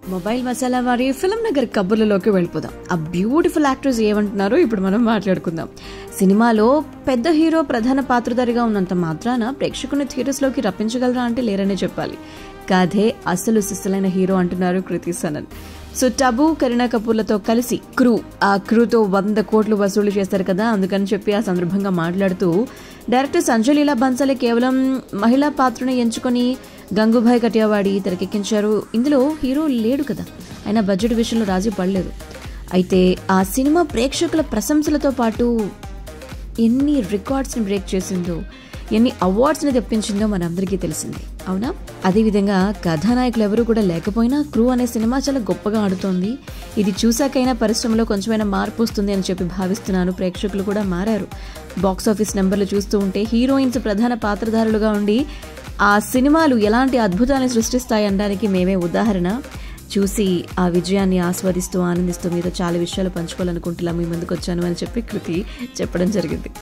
mobile masala వారి film Nagar కబుర్లలోకి వెళ్ళిపోదాం ఆ బ్యూటిఫుల్ యాక్టర్స్ ఏమంటున్నారో ఇప్పుడు మనం మాట్లాడుకుందాం సినిమాలో పెద్ద హీరో ప్రధాన పాత్రధారిగా ఉన్నంత మాత్రాన ప్రేక్షకుని థియేటర్స్లోకి రప్పించగలరా అంటే లేరనే చెప్పాలి కాదే అసలు సిస్సులైన హీరో అంటున్నారు కృతి సనన్ సో టబు కరీనా కపూర్లతో కలిసి క్రూ ఆ క్రూతో వంద కోట్లు వసూలు చేస్తారు కదా అందుకని చెప్పి ఆ సందర్భంగా మాట్లాడుతూ డైరెక్టర్ సంజయ్ లీలా బన్సాలే కేవలం మహిళా పాత్రను ఎంచుకొని గంగుభాయ్ కటియావాడి తెరకెక్కించారు ఇందులో హీరో లేడు కదా అయినా బడ్జెట్ విషయంలో రాజీ పడలేదు అయితే ఆ సినిమా ప్రేక్షకుల ప్రశంసలతో పాటు ఎన్ని రికార్డ్స్ని బ్రేక్ చేసిందో ఎన్ని అవార్డ్స్ని తెప్పించిందో మనందరికీ తెలిసింది అవునా అదేవిధంగా కథానాయకులు ఎవరు కూడా లేకపోయినా క్రూ అనే సినిమా చాలా గొప్పగా ఆడుతోంది ఇది చూశాకైనా పరిశ్రమలో కొంచెమైనా మార్పు వస్తుంది అని చెప్పి భావిస్తున్నాను ప్రేక్షకులు కూడా మారారు బాక్స్ ఆఫీస్ నెంబర్లు చూస్తూ ఉంటే హీరోయిన్స్ ప్రధాన పాత్రధారులుగా ఉండి ఆ సినిమాలు ఎలాంటి అద్భుతాన్ని సృష్టిస్తాయి అనడానికి మేమే ఉదాహరణ చూసి ఆ విజయాన్ని ఆస్వాదిస్తూ ఆనందిస్తూ మీతో చాలా విషయాలు పంచుకోవాలనుకుంటున్నా మీ ముందుకు వచ్చాను అని చెప్పి కృతి చెప్పడం జరిగింది